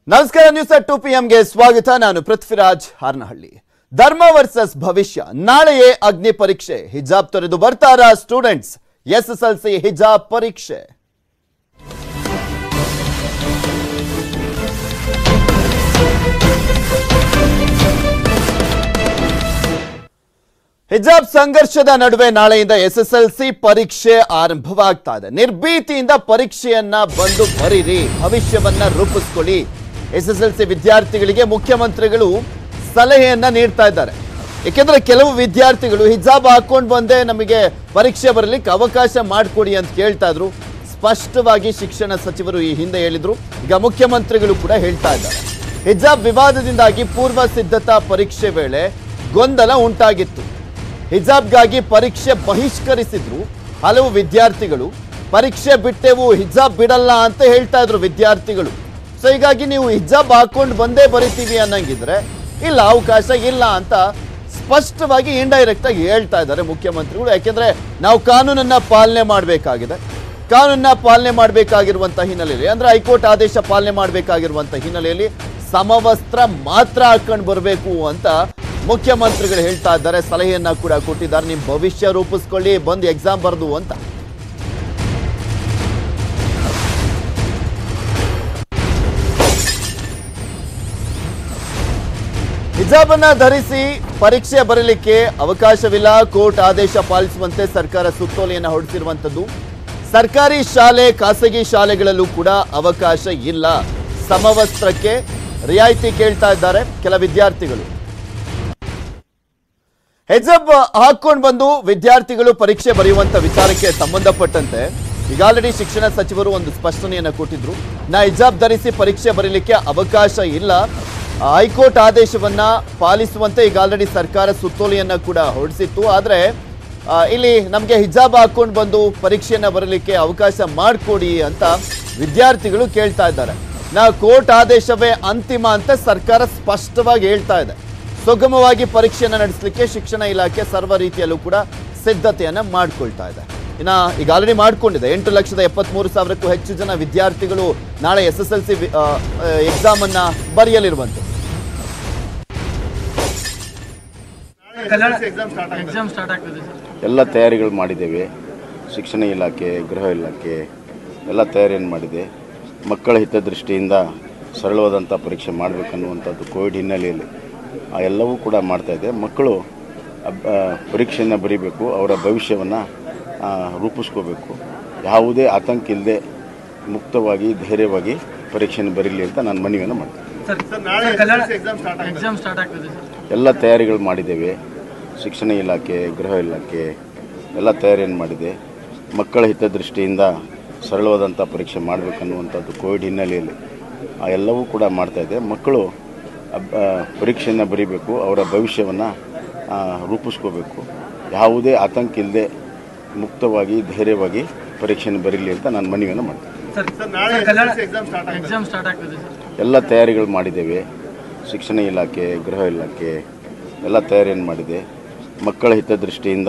ನಮಸ್ಕಾರ news to P ಎಂಗೆ ಸ್ವಾಗತ ನಾನು ಪೃಥ್ವಿರಾಜ್ ಹಾರ್ನಹಳ್ಳಿ ಧರ್ಮ ವರ್ಸಸ್ ಭವಿಷ್ಯ ನಾಳೆಯೇ ಅಗ್ನಿ ಪರೀಕ್ಷೆ ಹಿಜಾಬ್ ತೊರೆದು ಬರ್ತಾರಾ ಸ್ಟೂಡೆಂಟ್ಸ್ ಎಸ್ಎಸ್ಎಲ್ಸಿ ಹಿಜಾಬ್ ಪರೀಕ್ಷೆ ಹಿಜಾಬ್ ಸಂಘರ್ಷದ ನಡುವೆ ನಾಳೆಯಿಂದ ಎಸ್ಎಸ್ಎಲ್ಸಿ ಪರೀಕ್ಷೆ ಆರಂಭವಾಗ್ತಾ ಇದೆ ನಿರ್ಭೀತಿಯಿಂದ ಪರೀಕ್ಷೆಯನ್ನ ಬಂದು ಬರೀರಿ ಭವಿಷ್ಯವನ್ನ ರೂಪಿಸ್ಕೊಳ್ಳಿ ಎಸ್ಎಸ್ಎಲ್ಸಿ ವಿದ್ಯಾರ್ಥಿಗಳಿಗೆ ಮುಖ್ಯಮಂತ್ರಿಗಳು ಸಲಹೆಯನ್ನ ನೀಡ್ತಾ ಇದ್ದಾರೆ ಏಕೆಂದ್ರೆ ಕೆಲವು ವಿದ್ಯಾರ್ಥಿಗಳು ಹಿಜಾಬ್ ಹಾಕೊಂಡು ಬಂದೇ ನಮಗೆ ಪರೀಕ್ಷೆ ಬರಲಿಕ್ಕೆ ಅವಕಾಶ ಮಾಡಿಕೊಡಿ ಅಂತ ಕೇಳ್ತಾ ಇದ್ರು ಸ್ಪಷ್ಟವಾಗಿ ಶಿಕ್ಷಣ ಸಚಿವರು ಈ ಹಿಂದೆ ಹೇಳಿದ್ರು ಈಗ ಮುಖ್ಯಮಂತ್ರಿಗಳು ಕೂಡ ಹೇಳ್ತಾ ಇದ್ದಾರೆ ಹಿಜಾಬ್ ವಿವಾದದಿಂದಾಗಿ ಪೂರ್ವ ಸಿದ್ಧತಾ ಪರೀಕ್ಷೆ ವೇಳೆ ಗೊಂದಲ ಉಂಟಾಗಿತ್ತು ಹಿಜಾಬ್ಗಾಗಿ ಪರೀಕ್ಷೆ ಬಹಿಷ್ಕರಿಸಿದ್ರು ಹಲವು ವಿದ್ಯಾರ್ಥಿಗಳು ಪರೀಕ್ಷೆ ಬಿಟ್ಟೆವು ಹಿಜಾಬ್ ಬಿಡಲ್ಲ ಅಂತ ಹೇಳ್ತಾ ಇದ್ರು ವಿದ್ಯಾರ್ಥಿಗಳು ಸೊ ಹೀಗಾಗಿ ನೀವು ಹಿಜಾಬ್ ಹಾಕೊಂಡು ಬಂದೇ ಬರಿತೀವಿ ಅನ್ನಂಗಿದ್ರೆ ಇಲ್ಲ ಅವಕಾಶ ಇಲ್ಲ ಅಂತ ಸ್ಪಷ್ಟವಾಗಿ ಇಂಡೈರೆಕ್ಟ್ ಆಗಿ ಹೇಳ್ತಾ ಇದ್ದಾರೆ ಮುಖ್ಯಮಂತ್ರಿಗಳು ಯಾಕೆಂದ್ರೆ ನಾವು ಕಾನೂನನ್ನ ಪಾಲನೆ ಮಾಡಬೇಕಾಗಿದೆ ಕಾನೂನನ್ನ ಪಾಲನೆ ಮಾಡಬೇಕಾಗಿರುವಂತ ಹಿನ್ನೆಲೆಯಲ್ಲಿ ಅಂದ್ರೆ ಹೈಕೋರ್ಟ್ ಆದೇಶ ಪಾಲನೆ ಮಾಡಬೇಕಾಗಿರುವಂತ ಹಿನ್ನೆಲೆಯಲ್ಲಿ ಸಮವಸ್ತ್ರ ಮಾತ್ರ ಹಾಕೊಂಡು ಬರಬೇಕು ಅಂತ ಮುಖ್ಯಮಂತ್ರಿಗಳು ಹೇಳ್ತಾ ಇದ್ದಾರೆ ಸಲಹೆಯನ್ನ ಕೂಡ ಕೊಟ್ಟಿದ್ದಾರೆ ನಿಮ್ ಭವಿಷ್ಯ ರೂಪಿಸ್ಕೊಳ್ಳಿ ಬಂದು ಎಕ್ಸಾಮ್ ಬರೆದು ಅಂತ ಹಿಜಾಬನ್ನ ಧರಿಸಿ ಪರೀಕ್ಷೆ ಬರಲಿಕ್ಕೆ ಅವಕಾಶವಿಲ್ಲ ಕೋರ್ಟ್ ಆದೇಶ ಪಾಲಿಸುವಂತೆ ಸರ್ಕಾರ ಸುತ್ತೋಲೆಯನ್ನು ಹೊರಡಿಸಿರುವಂತದ್ದು ಸರ್ಕಾರಿ ಶಾಲೆ ಖಾಸಗಿ ಶಾಲೆಗಳಲ್ಲೂ ಕೂಡ ಅವಕಾಶ ಇಲ್ಲ ಸಮವಸ್ತ್ರಕ್ಕೆ ರಿಯಾಯಿತಿ ಕೇಳ್ತಾ ಇದ್ದಾರೆ ಕೆಲ ವಿದ್ಯಾರ್ಥಿಗಳು ಹೆಜಬ್ ಹಾಕೊಂಡು ಬಂದು ವಿದ್ಯಾರ್ಥಿಗಳು ಪರೀಕ್ಷೆ ಬರೆಯುವಂತ ವಿಚಾರಕ್ಕೆ ಸಂಬಂಧಪಟ್ಟಂತೆ ಈಗ ಆಲ್ರೆಡಿ ಶಿಕ್ಷಣ ಸಚಿವರು ಒಂದು ಸ್ಪಷ್ಟನೆಯನ್ನ ಕೊಟ್ಟಿದ್ರು ನಾ ಹಿಜಾಬ್ ಧರಿಸಿ ಪರೀಕ್ಷೆ ಬರೀಲಿಕ್ಕೆ ಅವಕಾಶ ಇಲ್ಲ ಆ, ಹೈಕೋರ್ಟ್ ಆದೇಶವನ್ನ ಪಾಲಿಸುವಂತೆ ಈಗ ಆಲ್ರೆಡಿ ಸರ್ಕಾರ ಸುತ್ತೋಲೆಯನ್ನ ಕೂಡ ಹೊರಡಿಸಿತ್ತು ಆದ್ರೆ ಆ, ಇಲ್ಲಿ ನಮಗೆ ಹಿಜಾಬ್ ಹಾಕೊಂಡು ಬಂದು ಪರೀಕ್ಷೆಯನ್ನ ಬರಲಿಕ್ಕೆ ಅವಕಾಶ ಮಾಡಿಕೊಡಿ ಅಂತ ವಿದ್ಯಾರ್ಥಿಗಳು ಕೇಳ್ತಾ ಇದ್ದಾರೆ ನಾ ಕೋರ್ಟ್ ಆದೇಶವೇ ಅಂತಿಮ ಅಂತ ಸರ್ಕಾರ ಸ್ಪಷ್ಟವಾಗಿ ಹೇಳ್ತಾ ಇದೆ ಸುಗಮವಾಗಿ ಪರೀಕ್ಷೆಯನ್ನು ನಡೆಸಲಿಕ್ಕೆ ಶಿಕ್ಷಣ ಇಲಾಖೆ ಸರ್ವ ರೀತಿಯಲ್ಲೂ ಕೂಡ ಸಿದ್ಧತೆಯನ್ನ ಮಾಡ್ಕೊಳ್ತಾ ಇದೆ ಇನ್ನ ಈಗ ಆಲ್ರೆಡಿ ಮಾಡ್ಕೊಂಡಿದೆ ಎಂಟು ಲಕ್ಷದ ಎಪ್ಪತ್ಮೂರು ಸಾವಿರಕ್ಕೂ ಹೆಚ್ಚು ಜನ ವಿದ್ಯಾರ್ಥಿಗಳು ನಾಳೆ S S L C exam ಅನ್ನ ಬರೆಯಲಿರುವಂತೆ ಎಕ್ಸಾಮ್ ಸ್ಟಾರ್ಟ್ ಆಗ್ತದೆ ಸರ್ ಎಲ್ಲ ತಯಾರಿಗಳು ಮಾಡಿದ್ದೇವೆ ಶಿಕ್ಷಣ ಇಲಾಖೆ ಗೃಹ ಇಲಾಖೆ ಎಲ್ಲ ತಯಾರಿಯನ್ನು ಮಾಡಿದೆ ಮಕ್ಕಳ ಹಿತದೃಷ್ಟಿಯಿಂದ ಸರಳವಾದಂಥ ಪರೀಕ್ಷೆ ಮಾಡಬೇಕನ್ನುವಂಥದ್ದು ಕೋವಿಡ್ ಹಿನ್ನೆಲೆಯಲ್ಲಿ ಆ ಎಲ್ಲವೂ ಕೂಡ ಮಾಡ್ತಾಯಿದೆ ಮಕ್ಕಳು ಅಬ್- ಆ, ಪರೀಕ್ಷೆಯನ್ನು ಬರೀಬೇಕು ಅವರ ಭವಿಷ್ಯವನ್ನು ರೂಪಿಸ್ಕೋಬೇಕು ಯಾವುದೇ ಆತಂಕ ಇಲ್ಲದೆ ಮುಕ್ತವಾಗಿ ಧೈರ್ಯವಾಗಿ ಪರೀಕ್ಷೆಯನ್ನು ಬರೀಲಿ ಅಂತ ನಾನು ಮನವಿಯನ್ನು ಮಾಡ್ತೀನಿ ಸರ್ ಕನ್ನಡ ಎಕ್ಸಾಮ್ ಸ್ಟಾರ್ಟ್ ಆಗ್ತದೆ ಸರ್ ಎಲ್ಲ ತಯಾರಿಗಳು ಮಾಡಿದ್ದೇವೆ ಶಿಕ್ಷಣ ಇಲಾಖೆ ಗೃಹ ಇಲಾಖೆ ಎಲ್ಲ ತಯಾರಿಯನ್ನು ಮಾಡಿದೆ ಮಕ್ಕಳ ಹಿತದೃಷ್ಟಿಯಿಂದ ಸರಳವಾದಂಥ ಪರೀಕ್ಷೆ ಮಾಡಬೇಕನ್ನುವಂಥದ್ದು ಕೋವಿಡ್ ಹಿನ್ನೆಲೆಯಲ್ಲಿ ಆ ಎಲ್ಲವೂ ಕೂಡ ಮಾಡ್ತಾಯಿದೆ ಮಕ್ಕಳು ಅಬ್- ಆ, ಪರೀಕ್ಷೆಯನ್ನು ಬರೀಬೇಕು ಅವರ ಭವಿಷ್ಯವನ್ನು ರೂಪಿಸ್ಕೋಬೇಕು ಯಾವುದೇ ಆತಂಕ ಇಲ್ಲದೆ ಮುಕ್ತವಾಗಿ ಧೈರ್ಯವಾಗಿ ಪರೀಕ್ಷೆಯನ್ನು ಬರೀಲಿ ಅಂತ ನಾನು ಮನವಿಯನ್ನು ಮಾಡ್ತೀನಿ ಸರ್ ಕನ್ನಡ ಎಕ್ಸಾಮ್ ಸ್ಟಾರ್ಟ್ ಆಗ್ತದೆ ಸರ್ ಎಲ್ಲ ತಯಾರಿಗಳು ಮಾಡಿದ್ದೇವೆ ಶಿಕ್ಷಣ ಇಲಾಖೆ ಗೃಹ ಇಲಾಖೆ ಎಲ್ಲ ತಯಾರಿಯನ್ನು ಮಾಡಿದೆ ಮಕ್ಕಳ ಹಿತದೃಷ್ಟಿಯಿಂದ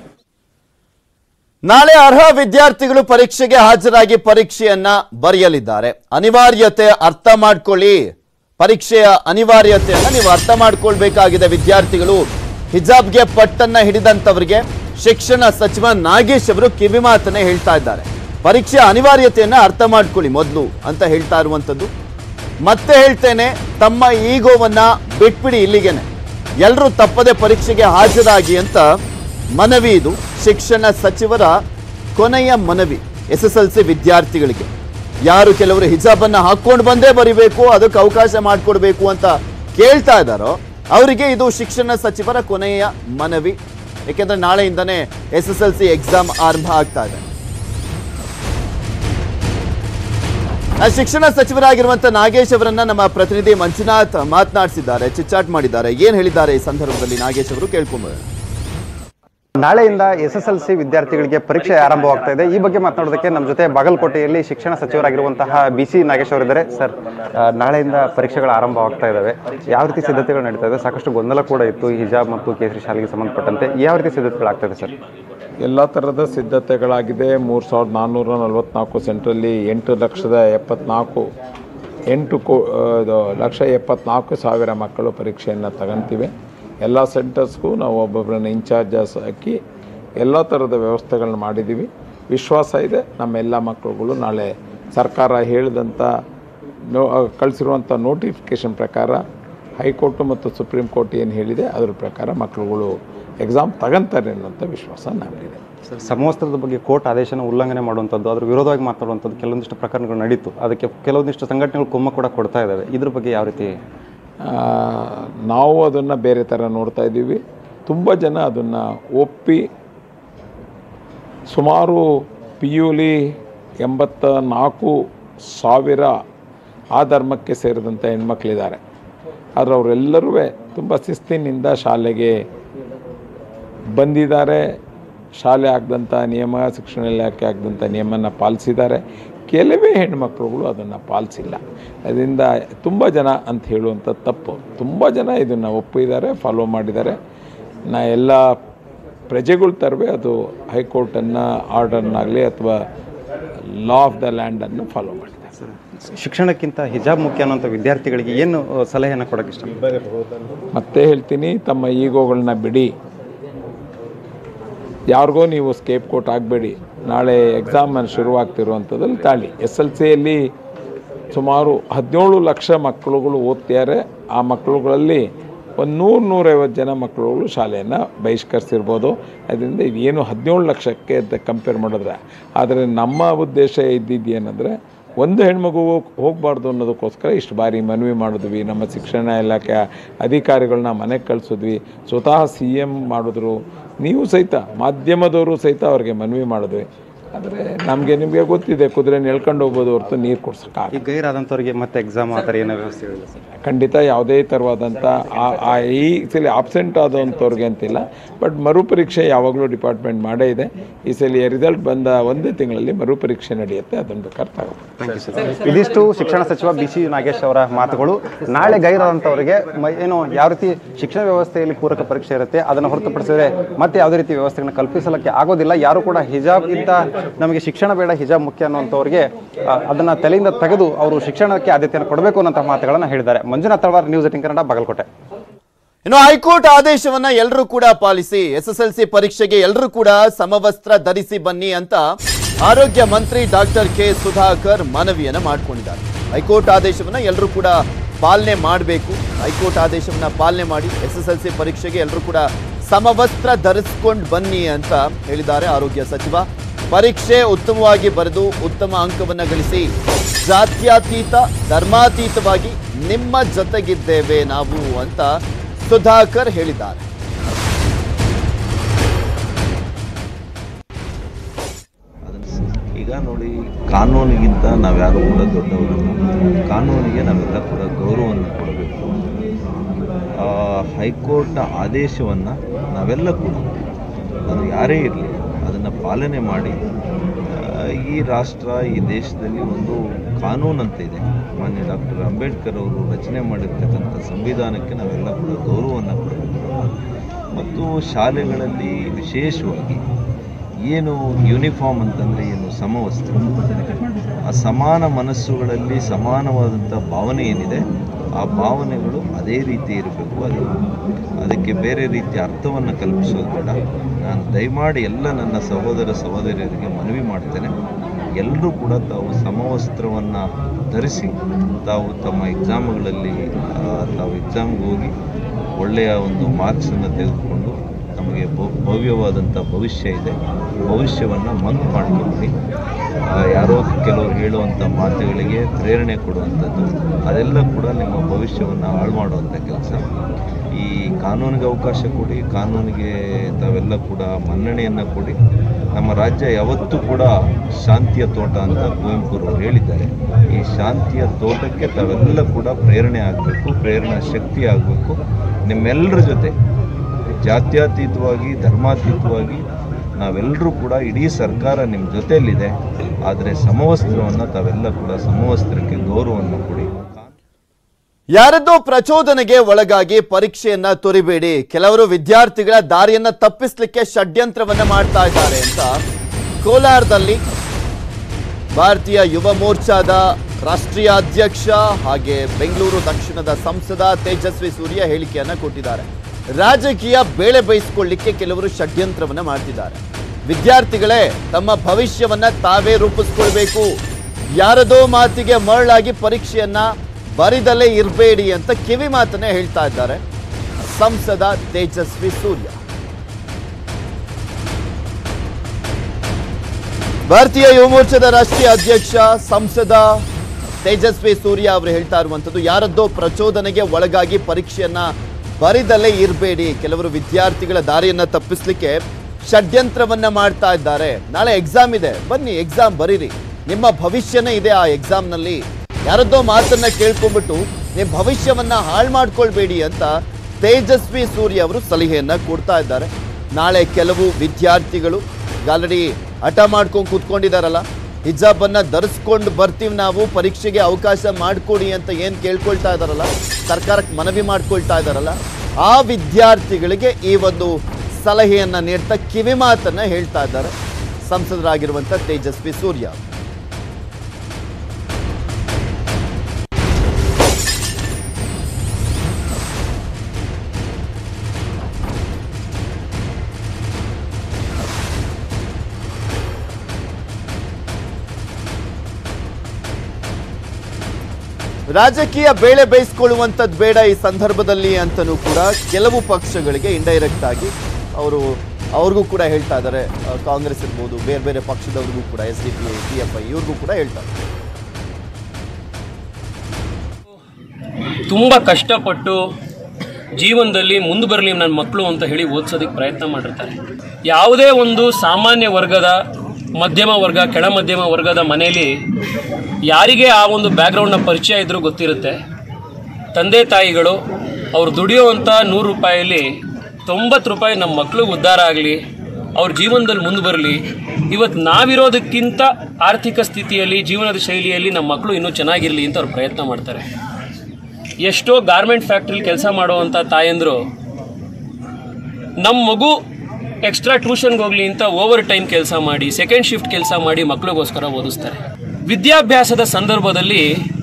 ನಾಳೆ ಅರ್ಹ ವಿದ್ಯಾರ್ಥಿಗಳು ಪರೀಕ್ಷೆಗೆ ಹಾಜರಾಗಿ ಪರೀಕ್ಷೆಯನ್ನ ಬರೆಯಲಿದ್ದಾರೆ ಅನಿವಾರ್ಯತೆ ಅರ್ಥ ಮಾಡ್ಕೊಳ್ಳಿ ಪರೀಕ್ಷೆಯ ಅನಿವಾರ್ಯತೆಯನ್ನ ನೀವು ಅರ್ಥ ಮಾಡ್ಕೊಳ್ಬೇಕಾಗಿದೆ ವಿದ್ಯಾರ್ಥಿಗಳು ಹಿಜಾಬ್ಗೆ ಪಟ್ಟನ್ನ ಹಿಡಿದಂತವರಿಗೆ ಶಿಕ್ಷಣ ಸಚಿವ ನಾಗೇಶ್ ಅವರು ಕಿವಿಮಾತನ್ನ ಹೇಳ್ತಾ ಇದ್ದಾರೆ ಪರೀಕ್ಷೆಯ ಅನಿವಾರ್ಯತೆಯನ್ನ ಅರ್ಥ ಮಾಡ್ಕೊಳ್ಳಿ ಮೊದಲು ಅಂತ ಹೇಳ್ತಾ ಇರುವಂತದ್ದು ಮತ್ತೆ ಹೇಳ್ತೇನೆ ತಮ್ಮ ಈಗೋವನ್ನ ಬಿಟ್ಬಿಡಿ ಇಲ್ಲಿಗೆನೆ ಎಲ್ಲರೂ ತಪ್ಪದೆ ಪರೀಕ್ಷೆಗೆ ಹಾಜರಾಗಿ ಅಂತ ಮನವಿ ಇದು ಶಿಕ್ಷಣ ಸಚಿವರ ಕೊನೆಯ ಮನವಿ ಎಸ್ ಎಸ್ ಎಲ್ ಸಿ ವಿದ್ಯಾರ್ಥಿಗಳಿಗೆ ಯಾರು ಕೆಲವರು ಹಿಜಾಬನ್ನ ಹಾಕೊಂಡು ಬಂದೇ ಬರಿಬೇಕು ಅದಕ್ಕೆ ಅವಕಾಶ ಮಾಡಿಕೊಡ್ಬೇಕು ಅಂತ ಕೇಳ್ತಾ ಇದ್ದಾರೋ ಅವರಿಗೆ ಇದು ಶಿಕ್ಷಣ ಸಚಿವರ ಕೊನೆಯ ಮನವಿ ಏಕೆಂದ್ರೆ ನಾಳೆಯಿಂದನೇ S S L C exam ಆರಂಭ ಆಗ್ತಾ ಇದೆ ಆ ಶಿಕ್ಷಣ ಸಚಿವರಾಗಿರುವಂತ ನಾಗೇಶ್ ಅವರನ್ನ ನಮ್ಮ ಪ್ರತಿನಿಧಿ ಮಂಜುನಾಥ್ ಮಾತನಾಡಿಸಿದ್ದಾರೆ ಚಿಚ್ಚಾಟ್ ಮಾಡಿದ್ದಾರೆ ಏನ್ ಹೇಳಿದ್ದಾರೆ ಈ ಸಂದರ್ಭದಲ್ಲಿ ನಾಗೇಶ್ ಅವರು ಕೇಳ್ಕೊಂಬೋಣ ನಾಳೆಯಿಂದ ಎಸ್ ಎಸ್ ಎಲ್ ಸಿ ವಿದ್ಯಾರ್ಥಿಗಳಿಗೆ ಪರೀಕ್ಷೆ ಆರಂಭವಾಗ್ತಾ ಇದೆ ಈ ಬಗ್ಗೆ ಮಾತನಾಡೋದಕ್ಕೆ ನಮ್ಮ ಜೊತೆ ಬಾಗಲಕೋಟೆಯಲ್ಲಿ ಶಿಕ್ಷಣ ಸಚಿವರಾಗಿರುವಂತಹ ಬಿ ಸಿ ನಾಗೇಶ್ ಅವರಿದ್ದಾರೆ ಸರ್ ಆ, ನಾಳೆಯಿಂದ ಪರೀಕ್ಷೆಗಳು ಆರಂಭವಾಗ್ತಾ ಇದ್ದಾವೆ ಯಾವ ರೀತಿ ಸಿದ್ಧತೆಗಳು ನಡೀತಾ ಇದೆ ಸಾಕಷ್ಟು ಗೊಂದಲ ಕೂಡ ಇತ್ತು ಈ ಹಿಜಾಬ್ ಮತ್ತು ಕೇಸರಿ ಶಾಲೆಗೆ ಸಂಬಂಧಪಟ್ಟಂತೆ ಯಾವ ರೀತಿ ಸಿದ್ಧತೆಗಳಾಗ್ತಾ ಇದೆ ಸರ್ ಎಲ್ಲ ಥರದ ಸಿದ್ಧತೆಗಳಾಗಿದೆ ಮೂರು ಸಾವಿರದ ನಾನ್ನೂರ ನಲವತ್ನಾಲ್ಕು ಸೆಂಟ್ರಲ್ಲಿ ಎಂಟು ಲಕ್ಷದ ಎಪ್ಪತ್ನಾಲ್ಕು ಎಂಟು ಕೋ ಇದು ಲಕ್ಷ ಎಪ್ಪತ್ನಾಲ್ಕು ಸಾವಿರ ಮಕ್ಕಳು ಪರೀಕ್ಷೆಯನ್ನು ತಗೊಂತೀವಿ ಎಲ್ಲ ಸೆಂಟರ್ಸ್ಗೂ ನಾವು ಒಬ್ಬೊಬ್ಬರನ್ನ ಇನ್ಚಾರ್ಜಸ್ ಹಾಕಿ ಎಲ್ಲ ಥರದ ವ್ಯವಸ್ಥೆಗಳನ್ನ ಮಾಡಿದ್ದೀವಿ ವಿಶ್ವಾಸ ಇದೆ ನಮ್ಮ ಎಲ್ಲ ಮಕ್ಕಳುಗಳು ನಾಳೆ ಸರ್ಕಾರ ಹೇಳಿದಂಥ ನೋ ಕಳಿಸಿರುವಂಥ ನೋಟಿಫಿಕೇಷನ್ ಪ್ರಕಾರ ಹೈಕೋರ್ಟು ಮತ್ತು ಸುಪ್ರೀಂ ಕೋರ್ಟ್ ಏನು ಹೇಳಿದೆ ಅದರ ಪ್ರಕಾರ ಮಕ್ಕಳುಗಳು ಎಕ್ಸಾಮ್ ತಗೊಂತಾರೆ ಅನ್ನೋಂಥ ವಿಶ್ವಾಸ ನಮಗಿದೆ ಸರ್ ಸಮವಸ್ತ್ರದ ಬಗ್ಗೆ ಕೋರ್ಟ್ ಆದೇಶನ ಉಲ್ಲಂಘನೆ ಮಾಡುವಂಥದ್ದು ಅದ್ರ ವಿರೋಧವಾಗಿ ಮಾತಾಡುವಂಥದ್ದು ಕೆಲವೊಂದಿಷ್ಟು ಪ್ರಕರಣಗಳು ನಡೀತು ಅದಕ್ಕೆ ಕೆಲವೊಂದಿಷ್ಟು ಸಂಘಟನೆಗಳು ಕುಮ್ಮ ಕೂಡ ಕೊಡ್ತಾ ಇದ್ದಾವೆ ಇದ್ರ ಬಗ್ಗೆ ಯಾವ ರೀತಿ ಆ, ನಾವು ಅದನ್ನು ಬೇರೆ ಥರ ನೋಡ್ತಾ ಇದ್ದೀವಿ ತುಂಬ ಜನ ಅದನ್ನು ಒಪ್ಪಿ ಸುಮಾರು ಪಿ ಯುಲಿ ಎಂಬತ್ತ ನಾಲ್ಕು ಸಾವಿರ ಆ ಧರ್ಮಕ್ಕೆ ಸೇರಿದಂಥ ಹೆಣ್ಮಕ್ಳಿದ್ದಾರೆ ಆದರೆ ಅವರೆಲ್ಲರೂ ತುಂಬ ಶಿಸ್ತಿನಿಂದ ಶಾಲೆಗೆ ಬಂದಿದ್ದಾರೆ ಶಾಲೆ ಆಗದಂಥ ನಿಯಮ ಶಿಕ್ಷಣ ಇಲಾಖೆ ಆಗದಂಥ ನಿಯಮನ ಪಾಲಿಸಿದ್ದಾರೆ ಕೆಲವೇ ಹೆಣ್ಮಕ್ಳುಗಳು ಅದನ್ನು ಪಾಲಿಸಿಲ್ಲ ಅದರಿಂದ ತುಂಬ ಜನ ಅಂತ ಹೇಳುವಂಥ ತಪ್ಪು ತುಂಬ ಜನ ಇದನ್ನು ಒಪ್ಪಿದ್ದಾರೆ ಫಾಲೋ ಮಾಡಿದ್ದಾರೆ ನಾ ಎಲ್ಲ ಪ್ರಜೆಗಳ ತರವೇ ಅದು ಹೈಕೋರ್ಟನ್ನು ಆರ್ಡರ್ನಾಗಲಿ ಅಥವಾ ಲಾ ಆಫ್ ದ ಲ್ಯಾಂಡನ್ನು ಫಾಲೋ ಮಾಡಿದ್ದಾರೆ ಶಿಕ್ಷಣಕ್ಕಿಂತ ಹಿಜಾಬ್ ಮುಖ್ಯ ಅನ್ನೋಂಥ ವಿದ್ಯಾರ್ಥಿಗಳಿಗೆ ಏನು ಅಹ್, ಸಲಹೆಯನ್ನು ಕೊಡೋಕ್ಕೆ ಇಷ್ಟ ಮತ್ತೆ ಹೇಳ್ತೀನಿ ತಮ್ಮ ಈಗೋಗಳನ್ನ ಬಿಡಿ ಯಾರಿಗೋ ನೀವು ಸ್ಕೇಪ್ ಕೋಟ್ ಆಗಬೇಡಿ ನಾಳೆ ಎಕ್ಸಾಮ್ ಶುರುವಾಗ್ತಿರುವಂಥದ್ದಲ್ಲಿ ತಾಳಿ ಎಸ್ ಎಲ್ ಸಿಯಲ್ಲಿ ಸುಮಾರು ಹದಿನೇಳು ಲಕ್ಷ ಮಕ್ಕಳುಗಳು ಓದ್ತಿದ್ದಾರೆ ಆ ಮಕ್ಕಳುಗಳಲ್ಲಿ ಒಂದು ನೂರು ನೂರೈವತ್ತು ಜನ ಮಕ್ಕಳುಗಳು ಶಾಲೆಯನ್ನು ಬಹಿಷ್ಕರಿಸಿರ್ಬೋದು ಅದರಿಂದ ಇದೇನು ಹದಿನೇಳು ಲಕ್ಷಕ್ಕೆ ಅಂತ ಕಂಪೇರ್ ಮಾಡಿದ್ರೆ ಆದರೆ ನಮ್ಮ ಉದ್ದೇಶ ಇದ್ದಿದ್ದು ಏನಂದರೆ ಒಂದು ಹೆಣ್ಮಗು ಹೋಗಬಾರ್ದು ಅನ್ನೋದಕ್ಕೋಸ್ಕರ ಇಷ್ಟು ಬಾರಿ ಮನವಿ ಮಾಡಿದ್ವಿ ನಮ್ಮ ಶಿಕ್ಷಣ ಇಲಾಖೆ ಅಧಿಕಾರಿಗಳನ್ನ ಮನೆಗೆ ಕಳಿಸಿದ್ವಿ ಸ್ವತಃ ಸಿ ಎಮ್ ಮಾಡಿದ್ರು ನೀವು ಸಹಿತ ಮಾಧ್ಯಮದವರು ಸಹಿತ ಅವ್ರಿಗೆ ಮನವಿ ಮಾಡಿದ್ವಿ ಆದರೆ ನಮಗೆ ನಿಮಗೆ ಗೊತ್ತಿದೆ ಕುದುರೆ ಎಳ್ಕೊಂಡು ಹೋಗ್ಬೋದು ಹೊರತು ನೀರು ಕೊಡ್ಸೋಕ್ಕಾಗ ಈ ಗೈರಾದಂಥವ್ರಿಗೆ ಮತ್ತೆ ಎಕ್ಸಾಮ್ ಆ ಥರ ಏನೋ ವ್ಯವಸ್ಥೆಗಳಿಲ್ಲ ಸರ್ ಖಂಡಿತ ಯಾವುದೇ ಥರವಾದಂಥ ಆ- ಆ ಈ ಸಲ ಆಬ್ಸೆಂಟ್ ಆದಂಥವ್ರಿಗೆ ಅಂತಿಲ್ಲ ಬಟ್ ಮರುಪರೀಕ್ಷೆ ಯಾವಾಗಲೂ ಡಿಪಾರ್ಟ್ಮೆಂಟ್ ಮಾಡೇ ಇದೆ ಈ ಸಲ ರಿಸಲ್ಟ್ ಬಂದ ಒಂದೇ ತಿಂಗಳಲ್ಲಿ ಮರುಪರೀಕ್ಷೆ ನಡೆಯುತ್ತೆ ಅದನ್ನು ಬೇಕಾದ್ರೆ ತಗೋಬೋದು ಇದಿಷ್ಟು ಶಿಕ್ಷಣ ಸಚಿವ ಬಿ ಸಿ ನಾಗೇಶ್ ಅವರ ಮಾತುಗಳು ನಾಳೆ ಗೈರಾದಂಥವರಿಗೆ ಮ- ಏನು ಯಾವ ರೀತಿ ಶಿಕ್ಷಣ ವ್ಯವಸ್ಥೆಯಲ್ಲಿ ಪೂರಕ ಪರೀಕ್ಷೆ ಇರುತ್ತೆ ಅದನ್ನು ಹೊರತುಪಡಿಸಿದ್ರೆ ಮತ್ತೆ ಯಾವುದೇ ರೀತಿ ವ್ಯವಸ್ಥೆಗಳನ್ನ ಕಲ್ಪಿಸಲಿಕ್ಕೆ ಆಗೋದಿಲ್ಲ ಯಾರು ಕೂಡ ಹಿಜಾಬ್ ಇಂತ ನಮಗೆ ಶಿಕ್ಷಣ ಬೇಡ ಹಿಜಾಬ್ ಮುಖ್ಯ ಅನ್ನುವಂಥವ್ರಿಗೆ ಆ, ಅದನ್ನ ತಲೆಯಿಂದ ತೆಗೆದು ಅವರು ಶಿಕ್ಷಣಕ್ಕೆ ಆದ್ಯತೆಯನ್ನು ಕೊಡಬೇಕು ಅನ್ನೋಂಥ ಮಾತುಗಳನ್ನು ಹೇಳಿದ್ದಾರೆ ಮಂಜುನಾಥ್ ತಳವಾರ್ ನ್ಯೂಸ್ ಏಟಿನ್ ಕನ್ನಡ ಬಾಗಲಕೋಟೆ ಇನ್ನು ಹೈಕೋರ್ಟ್ ಆದೇಶವನ್ನ ಎಲ್ಲರೂ ಕೂಡ ಪಾಲಿಸಿ ಎಸ್ ಎಸ್ ಎಲ್ ಸಿ ಪರೀಕ್ಷೆಗೆ ಎಲ್ಲರೂ ಕೂಡ ಸಮವಸ್ತ್ರ ಧರಿಸಿ ಬನ್ನಿ ಅಂತ ಆರೋಗ್ಯ ಮಂತ್ರಿ ಡಾಕ್ಟರ್ ಕೆ ಸುಧಾಕರ್ ಮನವಿಯನ್ನ ಮಾಡಿಕೊಂಡಿದ್ದಾರೆ ಹೈಕೋರ್ಟ್ ಆದೇಶವನ್ನ ಎಲ್ಲರೂ ಕೂಡ ಪಾಲನೆ ಮಾಡಬೇಕು ಹೈಕೋರ್ಟ್ ಆದೇಶವನ್ನ ಪಾಲನೆ ಮಾಡಿ ಎಸ್ ಎಸ್ ಎಲ್ ಸಿ ಪರೀಕ್ಷೆಗೆ ಎಲ್ಲರೂ ಕೂಡ ಸಮವಸ್ತ್ರ ಧರಿಸ್ಕೊಂಡು ಬನ್ನಿ ಅಂತ ಹೇಳಿದ್ದಾರೆ ಆರೋಗ್ಯ ಸಚಿವ ಪರೀಕ್ಷೆ ಉತ್ತಮವಾಗಿ ಬರೆದು ಉತ್ತಮ ಅಂಕವನ್ನ ಗಳಿಸಿ ಜಾತ್ಯತೀತ ಧರ್ಮಾತೀತವಾಗಿ ನಿಮ್ಮ ಜೊತೆಗಿದ್ದೇವೆ ನಾವು ಅಂತ ಸುಧಾಕರ್ ಹೇಳಿದ್ದಾರೆ ಈಗ ನೋಡಿ ಕಾನೂನಿಗಿಂತ ನಾವ್ಯಾರು ಕೂಡ ದೊಡ್ಡವರಲ್ಲ ಕಾನೂನಿಗೆ ನಾವೆಲ್ಲ ಕೂಡ ಗೌರವವನ್ನು ಕೊಡಬೇಕು ಆ, ಹೈಕೋರ್ಟ್ನ ಆದೇಶವನ್ನು ನಾವೆಲ್ಲ ಕೂಡ ಅದು ಯಾರೇ ಇರಲಿ ಅದನ್ನು ಪಾಲನೆ ಮಾಡಿ ಆ, ಈ ರಾಷ್ಟ್ರ ಈ ದೇಶದಲ್ಲಿ ಒಂದು ಕಾನೂನು ಅಂತ ಇದೆ ಮಾನ್ಯ ಡಾಕ್ಟರ್ ಅಂಬೇಡ್ಕರ್ ಅವರು ರಚನೆ ಮಾಡಿರ್ತಕ್ಕಂಥ ಸಂವಿಧಾನಕ್ಕೆ ನಾವೆಲ್ಲ ಕೂಡ ಗೌರವವನ್ನು ಕೊಡಬೇಕು ಮತ್ತು ಶಾಲೆಗಳಲ್ಲಿ ವಿಶೇಷವಾಗಿ ಏನು ಯೂನಿಫಾರ್ಮ್ ಅಂತಂದರೆ ಏನು ಸಮವಸ್ತ್ರ ಆ ಸಮಾನ ಮನಸ್ಸುಗಳಲ್ಲಿ ಸಮಾನವಾದಂಥ ಭಾವನೆ ಏನಿದೆ ಆ ಭಾವನೆಗಳು ಅದೇ ರೀತಿ ಇರಬೇಕು ಅದು ಅದಕ್ಕೆ ಬೇರೆ ರೀತಿಯ ಅರ್ಥವನ್ನು ಕಲ್ಪಿಸೋದು ಬೇಡ ನಾನು ದಯಮಾಡಿ ಎಲ್ಲ ನನ್ನ ಸಹೋದರ ಸಹೋದರಿಯರಿಗೆ ಮನವಿ ಮಾಡ್ತೇನೆ ಎಲ್ಲರೂ ಕೂಡ ತಾವು ಸಮವಸ್ತ್ರವನ್ನು ಧರಿಸಿ ತಾವು ತಮ್ಮ ಎಕ್ಸಾಮ್ಗಳಲ್ಲಿ ಆ, ತಾವು ಎಕ್ಸಾಮ್ಗೆ ಹೋಗಿ ಒಳ್ಳೆಯ ಒಂದು ಮಾರ್ಕ್ಸನ್ನು ತೆಗೆದುಕೊಂಡು ನಮಗೆ ಭ- ಭವ್ಯವಾದಂಥ ಭವಿಷ್ಯ ಇದೆ ಭವಿಷ್ಯವನ್ನು ಮಂಕ್ ಮಾಡ್ಕೊಂಡ್ಬಿಡಿ ಆ, ಯಾರೋ ಕೆಲವರು ಹೇಳುವಂಥ ಮಾತುಗಳಿಗೆ ಪ್ರೇರಣೆ ಕೊಡುವಂಥದ್ದು ಅದೆಲ್ಲ ಕೂಡ ನಿಮ್ಮ ಭವಿಷ್ಯವನ್ನು ಹಾಳು ಮಾಡುವಂಥ ಕೆಲಸ ಈ ಕಾನೂನಿಗೆ ಅವಕಾಶ ಕೊಡಿ ಕಾನೂನಿಗೆ ತಾವೆಲ್ಲ ಕೂಡ ಮನ್ನಣೆಯನ್ನು ಕೊಡಿ ನಮ್ಮ ರಾಜ್ಯ ಯಾವತ್ತೂ ಕೂಡ ಶಾಂತಿಯ ತೋಟ ಅಂತ ಕುವೆಂಪುರವರು ಹೇಳಿದ್ದಾರೆ ಈ ಶಾಂತಿಯ ತೋಟಕ್ಕೆ ತಾವೆಲ್ಲ ಕೂಡ ಪ್ರೇರಣೆ ಆಗಬೇಕು ಪ್ರೇರಣಾ ಶಕ್ತಿ ಆಗಬೇಕು ನಿಮ್ಮೆಲ್ಲರ ಜೊತೆ ಜಾತ್ಯತೀತವಾಗಿ ಧರ್ಮಾತೀತವಾಗಿ ನಾವೆಲ್ಲರೂ ಕೂಡ ಇಡೀ ಸರ್ಕಾರ ನಿಮ್ಮ ಜೊತೆಯಲ್ಲಿದೆ ಆದರೆ ಸಮವಸ್ತ್ರವನ್ನು ತಾವೆಲ್ಲ ಕೂಡ ಸಮವಸ್ತ್ರಕ್ಕೆ ಗೌರವವನ್ನು ಕೊಡಿ ಯಾರದ್ದೋ ಪ್ರಚೋದನೆಗೆ ಒಳಗಾಗಿ ಪರೀಕ್ಷೆಯನ್ನ ತೊರಿಬೇಡಿ ಕೆಲವರು ವಿದ್ಯಾರ್ಥಿಗಳ ದಾರಿಯನ್ನ ತಪ್ಪಿಸ್ಲಿಕ್ಕೆ ಷಡ್ಯಂತ್ರವನ್ನ ಮಾಡ್ತಾ ಇದ್ದಾರೆ ಅಂತ ಕೋಲಾರದಲ್ಲಿ ಭಾರತೀಯ ಯುವ ಮೋರ್ಚಾದ ರಾಷ್ಟ್ರೀಯ ಅಧ್ಯಕ್ಷ ಹಾಗೆ ಬೆಂಗಳೂರು ದಕ್ಷಿಣದ ಸಂಸದ ತೇಜಸ್ವಿ ಸೂರ್ಯ ಹೇಳಿಕೆಯನ್ನ ಕೊಟ್ಟಿದ್ದಾರೆ ರಾಜಕೀಯ ಬೇಳೆ ಬಯಸ್ಕೊಳ್ಳಿಕ್ಕೆ ಕೆಲವರು ಷಡ್ಯಂತ್ರವನ್ನ ಮಾಡ್ತಿದ್ದಾರೆ ವಿದ್ಯಾರ್ಥಿಗಳೇ ತಮ್ಮ ಭವಿಷ್ಯವನ್ನ ತಾವೇ ರೂಪಿಸ್ಕೊಳ್ಬೇಕು ಯಾರದೋ ಮಾತಿಗೆ ಮರಳಾಗಿ ಪರೀಕ್ಷೆಯನ್ನ ಬರಿದಲ್ಲೇ ಇರಬೇಡಿ ಅಂತ ಕಿವಿ ಮಾತನ್ನೇ ಹೇಳ್ತಾ ಇದ್ದಾರೆ ಸಂಸದ ತೇಜಸ್ವಿ ಸೂರ್ಯ ಭಾರತೀಯ ಯುವ ಮೋರ್ಚಾದ ರಾಷ್ಟ್ರೀಯ ಅಧ್ಯಕ್ಷ ಸಂಸದ ತೇಜಸ್ವಿ ಸೂರ್ಯ ಅವರು ಹೇಳ್ತಾ ಇರುವಂಥದ್ದು ಯಾರದ್ದೋ ಪ್ರಚೋದನೆಗೆ ಒಳಗಾಗಿ ಪರೀಕ್ಷೆಯನ್ನ ಬರಿದಲ್ಲೇ ಇರಬೇಡಿ ಕೆಲವರು ವಿದ್ಯಾರ್ಥಿಗಳ ದಾರಿಯನ್ನ ತಪ್ಪಿಸ್ಲಿಕ್ಕೆ ಷಡ್ಯಂತ್ರವನ್ನ ಮಾಡ್ತಾ ಇದ್ದಾರೆ ನಾಳೆ ಎಕ್ಸಾಮ್ ಇದೆ ಬನ್ನಿ ಎಕ್ಸಾಮ್ ಬರೀರಿ ನಿಮ್ಮ ಭವಿಷ್ಯನೇ ಇದೆ ಆ ಎಕ್ಸಾಮ್ನಲ್ಲಿ ಯಾರದ್ದೋ ಮಾತನ್ನ ಕೇಳ್ಕೊಂಡ್ಬಿಟ್ಟು ನಿಮ್ಮ ಭವಿಷ್ಯವನ್ನ ಹಾಳು ಮಾಡ್ಕೊಳ್ಬೇಡಿ ಅಂತ ತೇಜಸ್ವಿ ಸೂರ್ಯ ಅವರು ಸಲಹೆಯನ್ನ ಕೊಡ್ತಾ ಇದ್ದಾರೆ ನಾಳೆ ಕೆಲವು ವಿದ್ಯಾರ್ಥಿಗಳು ಆಲ್ರೆಡಿ ಹಠ ಮಾಡ್ಕೊಂಡು ಕೂತ್ಕೊಂಡಿದಾರಲ್ಲ ಹಿಜಾಬ್ ಅನ್ನ ಧರಿಸ್ಕೊಂಡು ಬರ್ತೀವಿ ನಾವು ಪರೀಕ್ಷೆಗೆ ಅವಕಾಶ ಮಾಡಿಕೊಡಿ ಅಂತ ಏನ್ ಕೇಳ್ಕೊಳ್ತಾ ಇದಾರಲ್ಲ ಸರ್ಕಾರಕ್ಕೆ ಮನವಿ ಮಾಡ್ಕೊಳ್ತಾ ಇದಾರಲ್ಲ ಆ ವಿದ್ಯಾರ್ಥಿಗಳಿಗೆ ಈ ಒಂದು ಸಲಹೆಯನ್ನ ನೀಡ್ತಾ ಕಿವಿ ಮಾತನ್ನ ಹೇಳ್ತಾ ಇದ್ದಾರೆ ಸಂಸದರಾಗಿರುವಂತ ತೇಜಸ್ವಿ ಸೂರ್ಯ ರಾಜಕೀಯ ಬೇಳೆ ಬೇಯಿಸ್ಕೊಳ್ಳುವಂಥದ್ದು ಬೇಡ ಈ ಸಂದರ್ಭದಲ್ಲಿ ಅಂತಲೂ ಕೂಡ ಕೆಲವು ಪಕ್ಷಗಳಿಗೆ ಇಂಡೈರೆಕ್ಟ್ ಆಗಿ ಅವರು ಅವ್ರಿಗೂ ಕೂಡ ಹೇಳ್ತಾ ಇದ್ದಾರೆ ಆ, ಕಾಂಗ್ರೆಸ್ ಇರ್ಬೋದು ಬೇರೆ ಬೇರೆ ಪಕ್ಷದವ್ರಿಗೂ ಕೂಡ S D P I P F I ಇವ್ರಿಗೂ ಕೂಡ ಹೇಳ್ತಾರೆ ತುಂಬ ಕಷ್ಟಪಟ್ಟು ಜೀವನದಲ್ಲಿ ಮುಂದೆ ಬರಲಿ ನನ್ನ ಮಕ್ಕಳು ಅಂತ ಹೇಳಿ ಓದಿಸೋದಕ್ಕೆ ಪ್ರಯತ್ನ ಮಾಡಿರ್ತಾರೆ ಯಾವುದೇ ಒಂದು ಸಾಮಾನ್ಯ ವರ್ಗದ ಮಧ್ಯಮ ವರ್ಗ ಕೆಳ ಮಧ್ಯಮ ವರ್ಗದ ಮನೆಯಲ್ಲಿ ಯಾರಿಗೆ ಆ ಒಂದು ಬ್ಯಾಕ್ಗ್ರೌಂಡ್ನ ಪರಿಚಯ ಇದ್ರೂ ಗೊತ್ತಿರುತ್ತೆ ತಂದೆ ತಾಯಿಗಳು ಅವ್ರು ದುಡಿಯೋವಂಥ ನೂರು ರೂಪಾಯಲ್ಲಿ ತೊಂಬತ್ತು ರೂಪಾಯಿ ನಮ್ಮ ಮಕ್ಳಿಗೆ ಉದ್ಧಾರ ಆಗಲಿ ಅವ್ರ ಜೀವನದಲ್ಲಿ ಮುಂದೆ ಬರಲಿ ಇವತ್ತು ನಾವಿರೋದಕ್ಕಿಂತ ಆರ್ಥಿಕ ಸ್ಥಿತಿಯಲ್ಲಿ ಜೀವನದ ಶೈಲಿಯಲ್ಲಿ ನಮ್ಮ ಮಕ್ಕಳು ಇನ್ನೂ ಚೆನ್ನಾಗಿರಲಿ ಅಂತ ಅವ್ರು ಪ್ರಯತ್ನ ಮಾಡ್ತಾರೆ ಎಷ್ಟೋ ಗಾರ್ಮೆಂಟ್ ಫ್ಯಾಕ್ಟ್ರಿಲಿ ಕೆಲಸ ಮಾಡುವಂಥ ತಾಯಂದರು ನಮ್ಮ ಮಗು ಎಕ್ಸ್ಟ್ರಾ ಟ್ಯೂಷನ್ಗೆ ಹೋಗ್ಲಿ ಅಂತ ಓವರ್ ಟೈಮ್ ಕೆಲಸ ಮಾಡಿ ಸೆಕೆಂಡ್ ಶಿಫ್ಟ್ ಕೆಲಸ ಮಾಡಿ ಮಕ್ಕಳಿಗೋಸ್ಕರ ಓದಿಸ್ತಾರೆ ವಿದ್ಯಾಭ್ಯಾಸದ ಸಂದರ್ಭದಲ್ಲಿ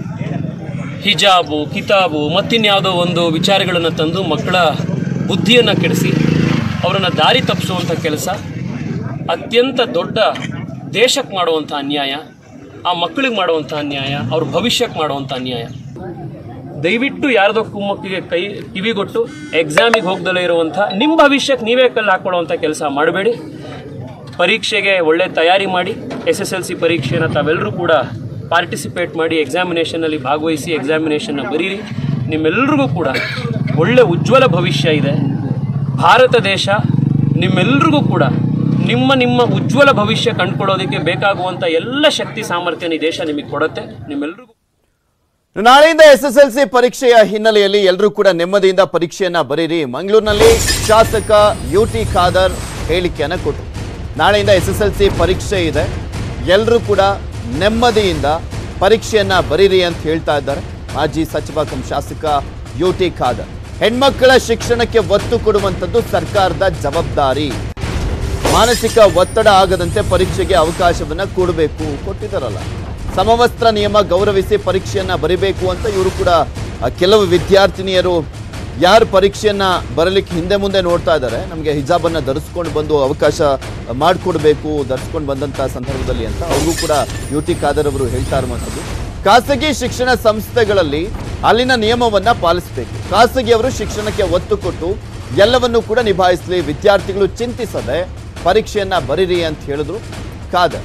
ಹಿಜಾಬು ಕಿತಾಬು ಮತ್ತಿನ್ಯಾವುದೋ ಒಂದು ವಿಚಾರಗಳನ್ನು ತಂದು ಮಕ್ಕಳ ಬುದ್ಧಿಯನ್ನು ಕೆಡಿಸಿ ಅವರನ್ನು ದಾರಿ ತಪ್ಪಿಸುವಂಥ ಕೆಲಸ ಅತ್ಯಂತ ದೊಡ್ಡ ದೇಶಕ್ಕೆ ಮಾಡುವಂಥ ಅನ್ಯಾಯ ಆ ಮಕ್ಕಳಿಗೆ ಮಾಡುವಂಥ ಅನ್ಯಾಯ ಅವ್ರ ಭವಿಷ್ಯಕ್ಕೆ ಮಾಡುವಂಥ ಅನ್ಯಾಯ ದಯವಿಟ್ಟು ಯಾರ್ದೋ ಕುಮ್ಮಕ್ಕಿಗೆ ಕೈ ಕಿವಿಗೊಟ್ಟು ಎಕ್ಸಾಮಿಗೆ ಹೋಗ್ದಲೇ ಇರುವಂಥ ನಿಮ್ಮ ಭವಿಷ್ಯಕ್ಕೆ ನೀವೇ ಕಲ್ಲು ಹಾಕೊಳ್ಳುವಂಥ ಕೆಲಸ ಮಾಡಬೇಡಿ ಪರೀಕ್ಷೆಗೆ ಒಳ್ಳೆ ತಯಾರಿ ಮಾಡಿ ಎಸ್ ಎಸ್ ಎಲ್ ಸಿ ಪರೀಕ್ಷೆನ ತಾವೆಲ್ಲರೂ ಕೂಡ ಪಾರ್ಟಿಸಿಪೇಟ್ ಮಾಡಿ ಎಕ್ಸಾಮಿನೇಷನಲ್ಲಿ ಭಾಗವಹಿಸಿ ಎಕ್ಸಾಮಿನೇಷನ್ನ ಬರೀರಿ ನಿಮ್ಮೆಲ್ಲರಿಗೂ ಕೂಡ ಒಳ್ಳೆ ಉಜ್ವಲ ಭವಿಷ್ಯ ಇದೆ ಭಾರತ ದೇಶ ನಿಮ್ಮೆಲ್ರಿಗೂ ಕೂಡ ನಿಮ್ಮ ನಿಮ್ಮ ಉಜ್ವಲ ಭವಿಷ್ಯ ಕಂಡುಕೊಳ್ಳೋದಕ್ಕೆ ಬೇಕಾಗುವಂಥ ಎಲ್ಲ ಶಕ್ತಿ ಸಾಮರ್ಥ್ಯನ ಈ ದೇಶ ನಿಮಗೆ ಕೊಡುತ್ತೆ ನಿಮ್ಮೆಲ್ರಿಗೂ ನಾಳೆಯಿಂದ ಎಸ್ ಎಸ್ ಎಲ್ ಸಿ ಪರೀಕ್ಷೆಯ ಹಿನ್ನೆಲೆಯಲ್ಲಿ ಎಲ್ಲರೂ ಕೂಡ ನೆಮ್ಮದಿಯಿಂದ ಪರೀಕ್ಷೆಯನ್ನ ಬರೀರಿ ಮಂಗಳೂರಿನಲ್ಲಿ ಶಾಸಕ ಯು ಟಿ ಖಾದರ್ ಹೇಳಿಕೆಯನ್ನ ಕೊಟ್ಟರು ನಾಳೆಯಿಂದ ಎಸ್ ಎಸ್ ಎಲ್ ಸಿ ಪರೀಕ್ಷೆ ಇದೆ ಎಲ್ಲರೂ ಕೂಡ ನೆಮ್ಮದಿಯಿಂದ ಪರೀಕ್ಷೆಯನ್ನ ಬರೀರಿ ಅಂತ ಹೇಳ್ತಾ ಇದ್ದಾರೆ ಮಾಜಿ ಸಚಿವ ಕಂ ಶಾಸಕ ಯು ಟಿ ಖಾದರ್ ಹೆಣ್ಮಕ್ಕಳ ಶಿಕ್ಷಣಕ್ಕೆ ಒತ್ತು ಕೊಡುವಂಥದ್ದು ಸರ್ಕಾರದ ಜವಾಬ್ದಾರಿ ಮಾನಸಿಕ ಒತ್ತಡ ಆಗದಂತೆ ಪರೀಕ್ಷೆಗೆ ಅವಕಾಶವನ್ನ ಕೊಡಬೇಕು ಕೊಟ್ಟಿದ್ದಾರಲ್ಲ ಸಮವಸ್ತ್ರ ನಿಯಮ ಗೌರವಿಸಿ ಪರೀಕ್ಷೆಯನ್ನ ಬರಿಬೇಕು ಅಂತ ಇವರು ಕೂಡ ಆ, ಕೆಲವು ವಿದ್ಯಾರ್ಥಿನಿಯರು ಯಾರು ಪರೀಕ್ಷೆಯನ್ನ ಬರಲಿಕ್ಕೆ ಹಿಂದೆ ಮುಂದೆ ನೋಡ್ತಾ ಇದ್ದಾರೆ ನಮಗೆ ಹಿಜಾಬನ್ನ ಧರಿಸ್ಕೊಂಡು ಬಂದು ಅವಕಾಶ ಮಾಡಿಕೊಡ್ಬೇಕು ಧರಿಸ್ಕೊಂಡು ಬಂದಂತ ಸಂದರ್ಭದಲ್ಲಿ ಅಂತ ಅವ್ರಿಗೂ ಕೂಡ ಯು ಟಿ ಖಾದರ್ ಅವರು ಹೇಳ್ತಾ ಇರುವಂಥದ್ದು ಖಾಸಗಿ ಶಿಕ್ಷಣ ಸಂಸ್ಥೆಗಳಲ್ಲಿ ಅಲ್ಲಿನ ನಿಯಮವನ್ನ ಪಾಲಿಸಬೇಕು ಖಾಸಗಿಯವರು ಶಿಕ್ಷಣಕ್ಕೆ ಒತ್ತು ಕೊಟ್ಟು ಎಲ್ಲವನ್ನೂ ಕೂಡ ನಿಭಾಯಿಸಲಿ ವಿದ್ಯಾರ್ಥಿಗಳು ಚಿಂತಿಸದೆ ಪರೀಕ್ಷೆಯನ್ನ ಬರೀರಿ ಅಂತ ಹೇಳಿದ್ರು ಖಾದರ್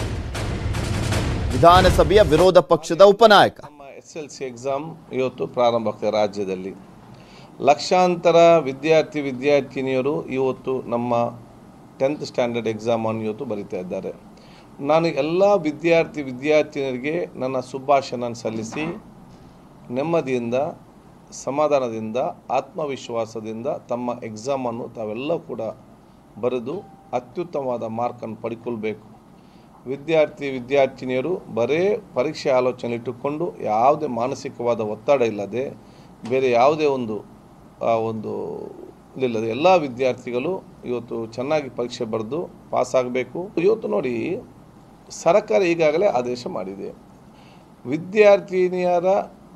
ವಿಧಾನಸಭೆಯ ವಿರೋಧ ಪಕ್ಷದ ಉಪನಾಯಕ ನಮ್ಮ ಎಸ್ ಎಲ್ ಸಿ ಎಕ್ಸಾಮ್ ಇವತ್ತು ಪ್ರಾರಂಭ ಆಗ್ತದೆ ರಾಜ್ಯದಲ್ಲಿ ಲಕ್ಷಾಂತರ ವಿದ್ಯಾರ್ಥಿ ವಿದ್ಯಾರ್ಥಿನಿಯರು ಇವತ್ತು ನಮ್ಮ ಟೆಂತ್ ಸ್ಟ್ಯಾಂಡರ್ಡ್ ಎಕ್ಸಾಮನ್ನು ಇವತ್ತು ಬರಿತಾ ಇದ್ದಾರೆ ನಾನು ಎಲ್ಲ ವಿದ್ಯಾರ್ಥಿ ವಿದ್ಯಾರ್ಥಿನಿಯರಿಗೆ ನನ್ನ ಶುಭಾಶಯನ ಸಲ್ಲಿಸಿ ನೆಮ್ಮದಿಯಿಂದ ಸಮಾಧಾನದಿಂದ ಆತ್ಮವಿಶ್ವಾಸದಿಂದ ತಮ್ಮ ಎಕ್ಸಾಮನ್ನು ತಾವೆಲ್ಲ ಕೂಡ ಬರೆದು ಅತ್ಯುತ್ತಮವಾದ ಮಾರ್ಕನ್ನು ಪಡ್ಕೊಳ್ಬೇಕು ವಿದ್ಯಾರ್ಥಿ ವಿದ್ಯಾರ್ಥಿನಿಯರು ಬರೇ ಪರೀಕ್ಷೆ ಆಲೋಚನೆ ಇಟ್ಟುಕೊಂಡು ಯಾವುದೇ ಮಾನಸಿಕವಾದ ಒತ್ತಡ ಇಲ್ಲದೆ ಬೇರೆ ಯಾವುದೇ ಒಂದು ಆ ಒಂದು ಇಲ್ಲದೆ ಎಲ್ಲ ವಿದ್ಯಾರ್ಥಿಗಳು ಇವತ್ತು ಚೆನ್ನಾಗಿ ಪರೀಕ್ಷೆ ಬರೆದು ಪಾಸ್ ಆಗಬೇಕು ಇವತ್ತು ನೋಡಿ ಸರ್ಕಾರ ಈಗಾಗಲೇ ಆದೇಶ ಮಾಡಿದೆ ವಿದ್ಯಾರ್ಥಿನಿಯರ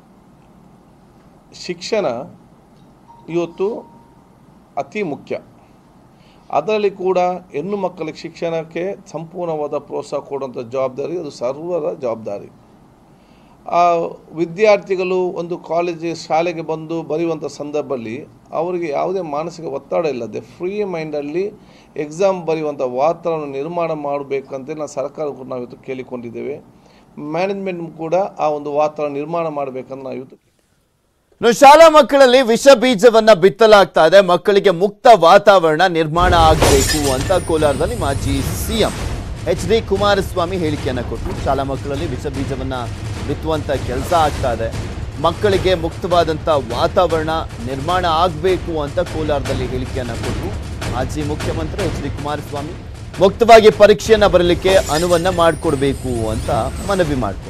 ಶಿಕ್ಷಣ ಇವತ್ತು ಅತಿ ಮುಖ್ಯ ಅದರಲ್ಲಿ ಕೂಡ ಹೆಣ್ಣು ಮಕ್ಕಳಿಗೆ ಶಿಕ್ಷಣಕ್ಕೆ ಸಂಪೂರ್ಣವಾದ ಪ್ರೋತ್ಸಾಹ ಕೊಡುವಂಥ ಜವಾಬ್ದಾರಿ ಅದು ಸರ್ವರ ಜವಾಬ್ದಾರಿ ಆ ವಿದ್ಯಾರ್ಥಿಗಳು ಒಂದು ಕಾಲೇಜ್ ಶಾಲೆಗೆ ಬಂದು ಬರೆಯುವಂಥ ಸಂದರ್ಭದಲ್ಲಿ ಅವರಿಗೆ ಯಾವುದೇ ಮಾನಸಿಕ ಒತ್ತಡ ಇಲ್ಲದೆ ಫ್ರೀ ಮೈಂಡಲ್ಲಿ ಎಕ್ಸಾಮ್ ಬರೆಯುವಂಥ ವಾತಾವರಣ ನಿರ್ಮಾಣ ಮಾಡಬೇಕಂತ ನಾವು ಸರ್ಕಾರ ಕೂಡ ನಾವು ಇವತ್ತು ಕೇಳಿಕೊಂಡಿದ್ದೇವೆ ಮ್ಯಾನೇಜ್ಮೆಂಟ್ ಕೂಡ ಆ ಒಂದು ವಾತಾವರಣ ನಿರ್ಮಾಣ ಮಾಡಬೇಕಂತ ನಾವು ಇವತ್ತು ಇನ್ನು ಶಾಲಾ ಮಕ್ಕಳಲ್ಲಿ ವಿಷ ಬೀಜವನ್ನ ಬಿತ್ತಲಾಗ್ತಾ ಇದೆ ಮಕ್ಕಳಿಗೆ ಮುಕ್ತ ವಾತಾವರಣ ನಿರ್ಮಾಣ ಆಗಬೇಕು ಅಂತ ಕೋಲಾರದಲ್ಲಿ ಮಾಜಿ ಸಿಎಂ ಎಚ್ ಡಿ ಕುಮಾರಸ್ವಾಮಿ ಹೇಳಿಕೆಯನ್ನ ಕೊಟ್ಟರು ಶಾಲಾ ಮಕ್ಕಳಲ್ಲಿ ವಿಷ ಬೀಜವನ್ನ ಬಿತ್ತುವಂತ ಕೆಲಸ ಆಗ್ತಾ ಇದೆ ಮಕ್ಕಳಿಗೆ ಮುಕ್ತವಾದಂತ ವಾತಾವರಣ ನಿರ್ಮಾಣ ಆಗಬೇಕು ಅಂತ ಕೋಲಾರದಲ್ಲಿ ಹೇಳಿಕೆಯನ್ನ ಕೊಟ್ಟರು ಮಾಜಿ ಮುಖ್ಯಮಂತ್ರಿ ಎಚ್ ಡಿ ಕುಮಾರಸ್ವಾಮಿ ಮುಕ್ತವಾಗಿ ಪರೀಕ್ಷೆಯನ್ನ ಬರಲಿಕ್ಕೆ ಅನುವನ್ನ ಮಾಡಿಕೊಡ್ಬೇಕು ಅಂತ ಮನವಿ ಮಾಡಿಕೊಂಡ್ರು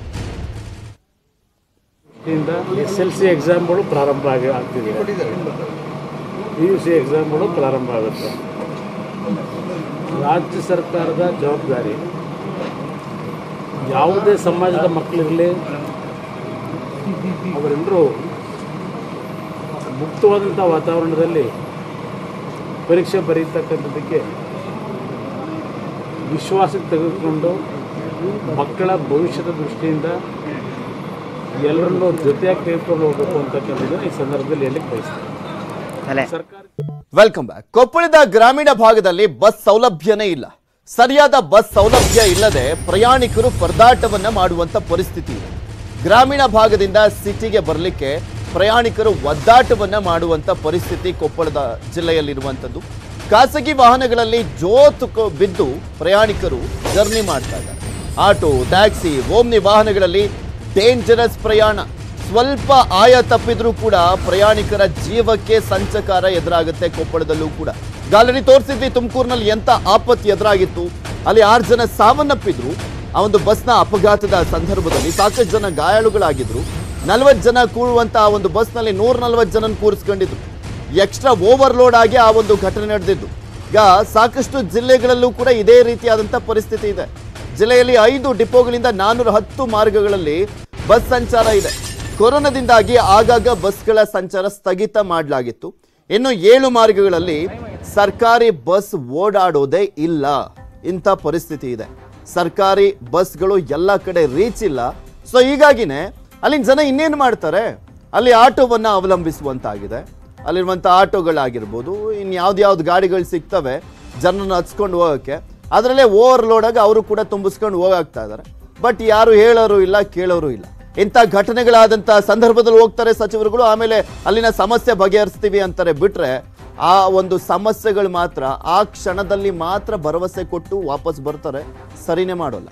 ಇಂದ ಎಸ್ ಎಲ್ ಸಿ ಎಕ್ಸಾಮ್ಗಳು ಪ್ರಾರಂಭ ಆಗಿ ಆಗ್ತಿದೆ ಪಿ ಯು ಸಿ ಎಕ್ಸಾಮ್ಗಳು ಪ್ರಾರಂಭ ಆಗುತ್ತೆ ರಾಜ್ಯ ಸರ್ಕಾರದ ಜವಾಬ್ದಾರಿ ಯಾವುದೇ ಸಮಾಜದ ಮಕ್ಕಳಿರಲಿ ಅವರೆಲ್ಲರೂ ಮುಕ್ತವಾದಂಥ ವಾತಾವರಣದಲ್ಲಿ ಪರೀಕ್ಷೆ ಬರೀತಕ್ಕಂಥದ್ದಕ್ಕೆ ವಿಶ್ವಾಸಕ್ಕೆ ತೆಗೆದುಕೊಂಡು ಮಕ್ಕಳ ಭವಿಷ್ಯದ ದೃಷ್ಟಿಯಿಂದ ಎಲ್ಲರನ್ನೂ ಜೊತೆಯಾಗಿ ತೆಗೆದುಕೊಂಡು ಹೋಗಬೇಕು ಅಂತಕ್ಕಂಥದ್ದನ್ನು ಈ ಸಂದರ್ಭದಲ್ಲಿ ಹೇಳಲಿಕ್ಕೆ ಬಯಸ್ತೇನೆ ಸರ್ಕಾರ ವೆಲ್ಕಮ್ ಬ್ಯಾಕ್ ಕೊಪ್ಪಳದ ಗ್ರಾಮೀಣ ಭಾಗದಲ್ಲಿ ಬಸ್ ಸೌಲಭ್ಯನೇ ಇಲ್ಲ ಸರಿಯಾದ ಬಸ್ ಸೌಲಭ್ಯ ಇಲ್ಲದೆ ಪ್ರಯಾಣಿಕರು ಪರದಾಟವನ್ನ ಮಾಡುವಂತ ಪರಿಸ್ಥಿತಿ ಇದೆ ಗ್ರಾಮೀಣ ಭಾಗದಿಂದ ಸಿಟಿಗೆ ಬರಲಿಕ್ಕೆ ಪ್ರಯಾಣಿಕರು ಒದ್ದಾಟವನ್ನ ಮಾಡುವಂತ ಪರಿಸ್ಥಿತಿ ಕೊಪ್ಪಳದ ಜಿಲ್ಲೆಯಲ್ಲಿರುವಂಥದ್ದು ಖಾಸಗಿ ವಾಹನಗಳಲ್ಲಿ ಜೋತು ಕೊ- ಬಿದ್ದು ಪ್ರಯಾಣಿಕರು ಜರ್ನಿ ಮಾಡ್ತಾ ಇದ್ದಾರೆ ಆಟೋ ಟ್ಯಾಕ್ಸಿ ಓಮ್ನಿ ವಾಹನಗಳಲ್ಲಿ ಡೇಂಜರಸ್ ಪ್ರಯಾಣ ಸ್ವಲ್ಪ ಆಯ ತಪ್ಪಿದ್ರೂ ಕೂಡ ಪ್ರಯಾಣಿಕರ ಜೀವಕ್ಕೆ ಸಂಚಕಾರ ಎದುರಾಗುತ್ತೆ ಕೊಪ್ಪಳದಲ್ಲೂ ಕೂಡ ಗಾಲರಿ ತೋರಿಸಿದ್ವಿ ತುಮಕೂರಿನಲ್ಲಿ ಎಂತ ಆಪತ್ತು ಎದುರಾಗಿತ್ತು ಅಲ್ಲಿ ಆರು ಜನ ಸಾವನ್ನಪ್ಪಿದ್ರು ಆ ಒಂದು ಬಸ್ನ ಅಪಘಾತದ ಸಂದರ್ಭದಲ್ಲಿ ಸಾಕಷ್ಟು ಜನ ಗಾಯಾಳುಗಳಾಗಿದ್ರು ನಲವತ್ತು ಜನ ಕೂರುವಂತ ಆ ಒಂದು ಬಸ್ನಲ್ಲಿ ನೂರ ನಲವತ್ತು ಜನ ಕೂರಿಸ್ಕೊಂಡಿದ್ರು ಎಕ್ಸ್ಟ್ರಾ ಓವರ್ಲೋಡ್ ಆಗಿ ಆ ಒಂದು ಘಟನೆ ನಡೆದಿದ್ದು ಈಗ ಸಾಕಷ್ಟು ಜಿಲ್ಲೆಗಳಲ್ಲೂ ಕೂಡ ಇದೇ ರೀತಿಯಾದಂಥ ಪರಿಸ್ಥಿತಿ ಇದೆ ಜಿಲ್ಲೆಯಲ್ಲಿ ಐದು ಡಿಪೋಗಳಿಂದ ನಾನ್ನೂರ ಹತ್ತು ಮಾರ್ಗಗಳಲ್ಲಿ ಬಸ್ ಸಂಚಾರ ಇದೆ ಕೊರೋನಾದಿಂದಾಗಿ ಆಗಾಗ ಬಸ್ಗಳ ಸಂಚಾರ ಸ್ಥಗಿತ ಮಾಡಲಾಗಿತ್ತು ಇನ್ನು ಏಳು ಮಾರ್ಗಗಳಲ್ಲಿ ಸರ್ಕಾರಿ ಬಸ್ ಓಡಾಡೋದೇ ಇಲ್ಲ ಇಂಥ ಪರಿಸ್ಥಿತಿ ಇದೆ ಸರ್ಕಾರಿ ಬಸ್ಗಳು ಎಲ್ಲ ಕಡೆ ರೀಚ್ ಇಲ್ಲ ಸೊ ಹೀಗಾಗಿನೇ ಅಲ್ಲಿನ ಜನ ಇನ್ನೇನು ಮಾಡ್ತಾರೆ ಅಲ್ಲಿ ಆಟೋವನ್ನ ಅವಲಂಬಿಸುವಂತಾಗಿದೆ ಅಲ್ಲಿರುವಂಥ ಆಟೋಗಳಾಗಿರ್ಬೋದು ಇನ್ನು ಯಾವ್ದು ಗಾಡಿಗಳು ಸಿಗ್ತವೆ ಜನರನ್ನ ಹಚ್ಕೊಂಡು ಹೋಗೋಕ್ಕೆ ಅದರಲ್ಲೇ ಓವರ್ಲೋಡ್ ಆಗಿ ಅವರು ಕೂಡ ತುಂಬಿಸ್ಕೊಂಡು ಹೋಗಾಗ್ತಾ ಇದ್ದಾರೆ ಬಟ್ ಯಾರು ಹೇಳೋರು ಇಲ್ಲ ಕೇಳೋರು ಇಲ್ಲ ಇಂಥ ಘಟನೆಗಳಾದಂಥ ಸಂದರ್ಭದಲ್ಲಿ ಹೋಗ್ತಾರೆ ಸಚಿವರುಗಳು ಆಮೇಲೆ ಅಲ್ಲಿನ ಸಮಸ್ಯೆ ಬಗೆಹರಿಸ್ತೀವಿ ಅಂತಾರೆ ಬಿಟ್ರೆ ಆ ಒಂದು ಸಮಸ್ಯೆಗಳು ಮಾತ್ರ ಆ ಕ್ಷಣದಲ್ಲಿ ಮಾತ್ರ ಭರವಸೆ ಕೊಟ್ಟು ವಾಪಸ್ ಬರ್ತಾರೆ ಸರಿನೇ ಮಾಡೋಲ್ಲ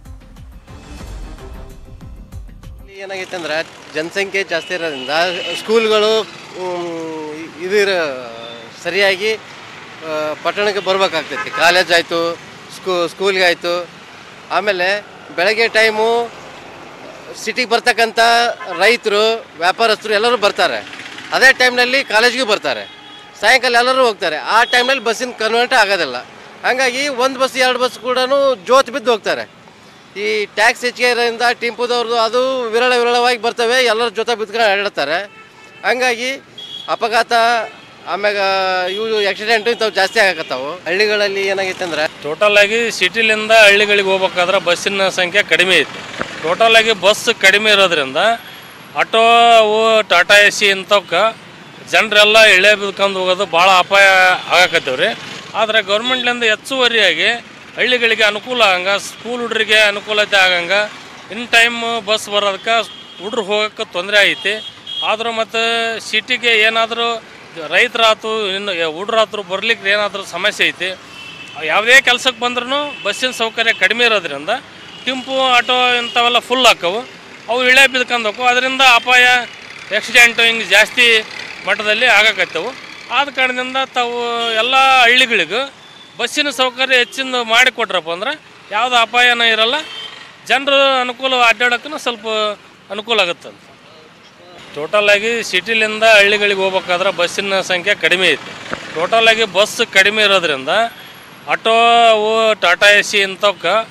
ಇಲ್ಲಿ ಏನಾಗೈತೆ ಅಂದ್ರೆ ಜನಸಂಖ್ಯೆ ಜಾಸ್ತಿ ಇರೋದ್ರಿಂದ ಸ್ಕೂಲ್ಗಳು ಇದು ಸರಿಯಾಗಿ ಆ, ಪಟ್ಟಣಕ್ಕೆ ಬರ್ಬೇಕಾಗ್ತೈತಿ ಕಾಲೇಜ್ ಆಯಿತು ಸ್ಕೂ ಸ್ಕೂಲ್ಗೆ ಆಯಿತು ಆಮೇಲೆ ಬೆಳಗ್ಗೆ ಟೈಮು ಸಿಟಿಗೆ ಬರ್ತಕ್ಕಂಥ ರೈತರು ವ್ಯಾಪಾರಸ್ಥರು ಎಲ್ಲರೂ ಬರ್ತಾರೆ ಅದೇ ಟೈಮ್ನಲ್ಲಿ ಕಾಲೇಜ್ಗೆ ಬರ್ತಾರೆ ಸಾಯಂಕಾಲ ಎಲ್ಲರೂ ಹೋಗ್ತಾರೆ ಆ ಟೈಮ್ನಲ್ಲಿ ಬಸ್ಸಿನ ಕನ್ವರ್ಟ್ ಆಗೋದಿಲ್ಲ ಹಾಗಾಗಿ ಒಂದು ಬಸ್ ಎರಡು ಬಸ್ ಕೂಡ ಜೋತ್ ಬಿದ್ದು ಹೋಗ್ತಾರೆ ಈ ಟ್ಯಾಕ್ಸ್ ಹೆಚ್ಚಿಗೆ ಇರೋದ್ರಿಂದ ಟಿಂಪುದವ್ರದ್ದು ಅದು ವಿರಳ ವಿರಳವಾಗಿ ಬರ್ತವೆ ಎಲ್ಲರ ಜೊತೆ ಬಿದ್ಕೊಂಡು ಅಡ್ಡಾಡ್ತಾರೆ ಹಂಗಾಗಿ ಅಪಘಾತ ಆಮ್ಯಾಗ ಇವು ಆಕ್ಸಿಡೆಂಟು ಇಂಥವು ಜಾಸ್ತಿ ಆಗಕತ್ತಾವು ಹಳ್ಳಿಗಳಲ್ಲಿ ಏನಾಗೈತೆ ಅಂದ್ರೆ ಟೋಟಲ್ ಆಗಿ ಸಿಟಿಲಿಂದ ಹಳ್ಳಿಗಳಿಗೆ ಹೋಗ್ಬೇಕಾದ್ರೆ ಬಸ್ಸಿನ ಸಂಖ್ಯೆ ಕಡಿಮೆ ಐತಿ ಟೋಟಲ್ ಆಗಿ ಬಸ್ ಕಡಿಮೆ ಇರೋದ್ರಿಂದ ಆಟೋ ಅವು ಟಾಟಾ ಎ ಸಿ ಇಂಥವಕ್ಕೆ ಜನರೆಲ್ಲ ಎಳೆ ಬಿದ್ಕೊಂಡು ಹೋಗೋದು ಭಾಳ ಅಪಾಯ ಆಗಕತ್ತೇವೆ ರೀ ಆದರೆ ಗೌರ್ಮೆಂಟ್ಲಿಂದ ಹೆಚ್ಚುವರಿಯಾಗಿ ಹಳ್ಳಿಗಳಿಗೆ ಅನುಕೂಲ ಆಗಂಗ ಸ್ಕೂಲ್ ಹುಡ್ರಿಗೆ ಅನುಕೂಲತೆ ಆಗಂಗ ಇನ್ ಟೈಮ್ ಬಸ್ ಬರೋದಕ್ಕೆ ಹುಡ್ರು ಹೋಗೋಕ್ಕೆ ತೊಂದರೆ ಐತಿ ಆದರೂ ಮತ್ತು ಸಿಟಿಗೆ ಏನಾದರೂ ರೈತರಾತು ಇನ್ನು ಹುಡ್ರಾತ್ರು ಬರ್ಲಿಕ್ಕೆ ಏನಾದರೂ ಸಮಸ್ಯೆ ಐತಿ ಯಾವುದೇ ಕೆಲಸಕ್ಕೆ ಬಂದ್ರೂ ಬಸ್ಸಿನ ಸೌಕರ್ಯ ಕಡಿಮೆ ಇರೋದ್ರಿಂದ ಟಿಂಪು ಆಟೋ ಇಂಥವೆಲ್ಲ ಫುಲ್ ಹಾಕವು ಅವು ಇಳೆ ಬಿದ್ಕೊಂಡು ಹೋಗವು ಅದರಿಂದ ಅಪಾಯ ಆಕ್ಸಿಡೆಂಟು ಹಿಂಗೆ ಜಾಸ್ತಿ ಮಟ್ಟದಲ್ಲಿ ಆಗಕತ್ತವು ಆದ ಕಾರಣದಿಂದ ತಾವು ಎಲ್ಲ ಹಳ್ಳಿಗಳಿಗೂ ಬಸ್ಸಿನ ಸೌಕರ್ಯ ಹೆಚ್ಚಿನ ಮಾಡಿಕೊಟ್ರಪ್ಪ ಅಂದ್ರೆ ಯಾವುದು ಅಪಾಯನೂ ಇರಲ್ಲ ಜನರು ಅನುಕೂಲ ಅಡ್ಡಾಡೋಕ್ಕೂ ಸ್ವಲ್ಪ ಅನುಕೂಲ ಆಗುತ್ತಂತ ಟೋಟಲ್ ಆಗಿ ಸಿಟಿಲಿಂದ ಹಳ್ಳಿಗಳಿಗೆ ಹೋಗ್ಬೇಕಾದ್ರೆ ಬಸ್ಸಿನ ಸಂಖ್ಯೆ ಕಡಿಮೆ ಐತಿ ಟೋಟಲ್ ಆಗಿ ಬಸ್ ಕಡಿಮೆ ಇರೋದ್ರಿಂದ ಆಟೋ ಅವು ಟಾಟಾ ಎ ಸಿ ಇಂಥವಕ್ಕೆ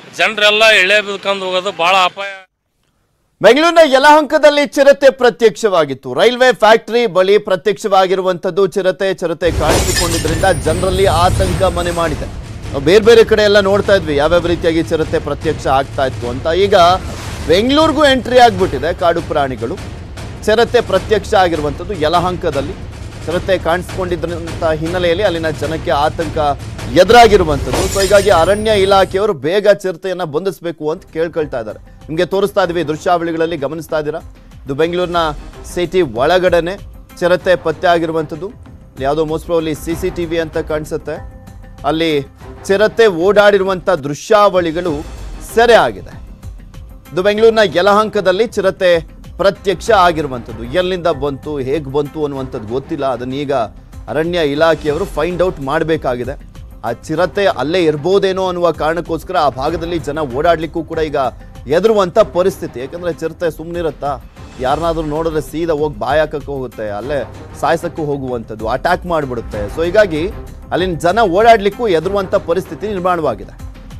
ಜನರೆಲ್ಲ ಎಳೆ ಬಿದ್ಕೊಂಡು ಹೋಗೋದು ಭಾಳ ಅಪಾಯ ಬೆಂಗಳೂರಿನ ಯಲಹಂಕದಲ್ಲಿ ಚಿರತೆ ಪ್ರತ್ಯಕ್ಷವಾಗಿತ್ತು ರೈಲ್ವೆ ಫ್ಯಾಕ್ಟರಿ ಬಳಿ ಪ್ರತ್ಯಕ್ಷವಾಗಿರುವಂತದ್ದು ಚಿರತೆ ಚಿರತೆ ಕಾಣಿಸಿಕೊಂಡಿದ್ರಿಂದ ಜನರಲ್ಲಿ ಆತಂಕ ಮನೆ ಮಾಡಿದೆ ನಾವು ಬೇರೆ ಬೇರೆ ಕಡೆ ಎಲ್ಲ ನೋಡ್ತಾ ಇದ್ವಿ ಯಾವ್ಯಾವ ರೀತಿಯಾಗಿ ಚಿರತೆ ಪ್ರತ್ಯಕ್ಷ ಆಗ್ತಾ ಇತ್ತು ಅಂತ ಈಗ ಬೆಂಗಳೂರಿಗೂ ಎಂಟ್ರಿ ಆಗ್ಬಿಟ್ಟಿದೆ ಕಾಡು ಪ್ರಾಣಿಗಳು ಚಿರತೆ ಪ್ರತ್ಯಕ್ಷ ಆಗಿರುವಂಥದ್ದು ಯಲಹಂಕದಲ್ಲಿ ಚಿರತೆ ಕಾಣಿಸ್ಕೊಂಡಿದ್ದಂಥ ಹಿನ್ನೆಲೆಯಲ್ಲಿ ಅಲ್ಲಿನ ಜನಕ್ಕೆ ಆತಂಕ ಎದುರಾಗಿರುವಂಥದ್ದು ಸೊ ಹೀಗಾಗಿ ಅರಣ್ಯ ಇಲಾಖೆಯವರು ಬೇಗ ಚಿರತೆಯನ್ನ ಬಂಧಿಸಬೇಕು ಅಂತ ಕೇಳ್ಕೊಳ್ತಾ ಇದ್ದಾರೆ ನಿಮಗೆ ತೋರಿಸ್ತಾ ಇದೀವಿ ದೃಶ್ಯಾವಳಿಗಳಲ್ಲಿ ಗಮನಿಸ್ತಾ ಇದ್ದೀರಾ ಇದು ಬೆಂಗಳೂರಿನ ಸಿಟಿ ಒಳಗಡೆನೆ ಚಿರತೆ ಪತ್ತೆ ಆಗಿರುವಂಥದ್ದು ಇಲ್ಲಿ ಯಾವುದೋ most probably C C T V ಅಂತ ಕಾಣಿಸುತ್ತೆ ಅಲ್ಲಿ ಚಿರತೆ ಓಡಾಡಿರುವಂಥ ದೃಶ್ಯಾವಳಿಗಳು ಸೆರೆ ಆಗಿದೆ ಇದು ಬೆಂಗಳೂರಿನ ಯಲಹಂಕದಲ್ಲಿ ಚಿರತೆ ಪ್ರತ್ಯಕ್ಷ ಆಗಿರುವಂಥದ್ದು ಎಲ್ಲಿಂದ ಬಂತು ಹೇಗೆ ಬಂತು ಅನ್ನುವಂಥದ್ದು ಗೊತ್ತಿಲ್ಲ ಅದನ್ನ ಈಗ ಅರಣ್ಯ ಇಲಾಖೆಯವರು ಫೈಂಡ್ ಔಟ್ ಮಾಡಬೇಕಾಗಿದೆ ಆ ಚಿರತೆ ಅಲ್ಲೇ ಇರ್ಬೋದೇನೋ ಅನ್ನುವ ಕಾರಣಕ್ಕೋಸ್ಕರ ಆ ಭಾಗದಲ್ಲಿ ಜನ ಓಡಾಡ್ಲಿಕ್ಕೂ ಕೂಡ ಈಗ ಎದುರುವಂಥ ಪರಿಸ್ಥಿತಿ ಯಾಕಂದ್ರೆ ಚಿರತೆ ಸುಮ್ಮನಿರುತ್ತಾ ಯಾರನ್ನಾದ್ರೂ ನೋಡಿದ್ರೆ ಸೀದಾ ಹೋಗಿ ಬಾಯಾಕಕ್ಕೆ ಹೋಗುತ್ತೆ ಅಲ್ಲೇ ಸಾಯ್ಸಕ್ಕೂ ಹೋಗುವಂಥದ್ದು ಅಟ್ಯಾಕ್ ಮಾಡಿಬಿಡುತ್ತೆ ಸೊ ಹೀಗಾಗಿ ಅಲ್ಲಿನ ಜನ ಓಡಾಡ್ಲಿಕ್ಕೂ ಎದುರುವಂಥ ಪರಿಸ್ಥಿತಿ ನಿರ್ಮಾಣವಾಗಿದೆ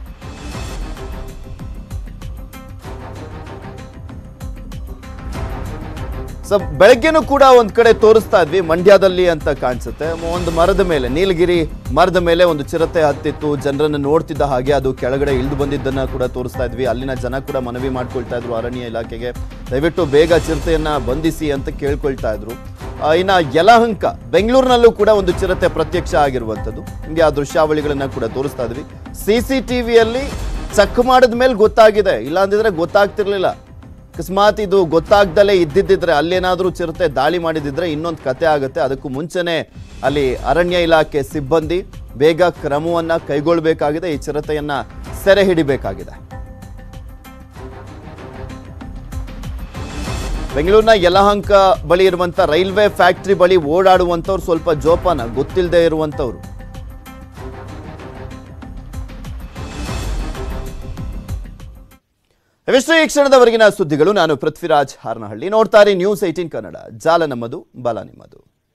ಸೊ ಬೆಳಗ್ಗೆನೂ ಕೂಡ ಒಂದ್ ಕಡೆ ತೋರಿಸ್ತಾ ಇದ್ವಿ ಮಂಡ್ಯದಲ್ಲಿ ಅಂತ ಕಾಣಿಸುತ್ತೆ ಒಂದು ಮರದ ಮೇಲೆ ನೀಲಗಿರಿ ಮರದ ಮೇಲೆ ಒಂದು ಚಿರತೆ ಹತ್ತಿತ್ತು ಜನರನ್ನ ನೋಡ್ತಿದ್ದ ಹಾಗೆ ಅದು ಕೆಳಗಡೆ ಇಳಿದು ಬಂದಿದ್ದನ್ನ ಕೂಡ ತೋರಿಸ್ತಾ ಇದ್ವಿ ಅಲ್ಲಿನ ಜನ ಕೂಡ ಮನವಿ ಮಾಡ್ಕೊಳ್ತಾ ಇದ್ರು ಅರಣ್ಯ ಇಲಾಖೆಗೆ ದಯವಿಟ್ಟು ಬೇಗ ಚಿರತೆಯನ್ನ ಬಂಧಿಸಿ ಅಂತ ಕೇಳ್ಕೊಳ್ತಾ ಇದ್ರು ಆ, ಇನ್ನ ಯಲಹಂಕ ಬೆಂಗಳೂರಿನಲ್ಲೂ ಕೂಡ ಒಂದು ಚಿರತೆ ಪ್ರತ್ಯಕ್ಷ ಆಗಿರುವಂಥದ್ದು ನಿಮಗೆ ಆ ದೃಶ್ಯಾವಳಿಗಳನ್ನ ಕೂಡ ತೋರಿಸ್ತಾ ಇದ್ವಿ ಸಿ ಸಿ ಟಿವಿಯಲ್ಲಿ ಚೆಕ್ ಮಾಡಿದ ಮೇಲೆ ಗೊತ್ತಾಗಿದೆ ಇಲ್ಲ ಅಂದಿದ್ರೆ ಗೊತ್ತಾಗ್ತಿರ್ಲಿಲ್ಲ ಅಕಸ್ಮಾತ್ ಇದು ಗೊತ್ತಾಗ್ದಲೇ ಇದ್ದಿದ್ದಿದ್ರೆ ಅಲ್ಲೇನಾದ್ರೂ ಚಿರತೆ ದಾಳಿ ಮಾಡಿದಿದ್ರೆ ಇನ್ನೊಂದು ಕತೆ ಆಗುತ್ತೆ ಅದಕ್ಕೂ ಮುಂಚೆನೆ ಅಲ್ಲಿ ಅರಣ್ಯ ಇಲಾಖೆ ಸಿಬ್ಬಂದಿ ಬೇಗ ಕ್ರಮವನ್ನ ಕೈಗೊಳ್ಳಬೇಕಾಗಿದೆ ಈ ಚಿರತೆಯನ್ನ ಸೆರೆ ಹಿಡಿಬೇಕಾಗಿದೆ ಬೆಂಗಳೂರಿನ ಯಲಹಂಕ ಬಳಿ ಇರುವಂತ ರೈಲ್ವೆ ಫ್ಯಾಕ್ಟರಿ ಬಳಿ ಓಡಾಡುವಂಥವ್ರು ಸ್ವಲ್ಪ ಜೋಪಾನ ಗೊತ್ತಿಲ್ಲದೆ ಇರುವಂಥವ್ರು ಇವಿಷ್ಟು ಈ ಕ್ಷಣದವರೆಗಿನ ಸುದ್ದಿಗಳು ನಾನು ಪೃಥ್ವಿರಾಜ್ ಹಾರನಹಳ್ಳಿ ನೋಡ್ತಾರೆ ನ್ಯೂಸ್ ಏಟೀನ್ ಕನ್ನಡ ಜಾಲ ನಮ್ಮದು ಬಲ ನಿಮ್ಮದು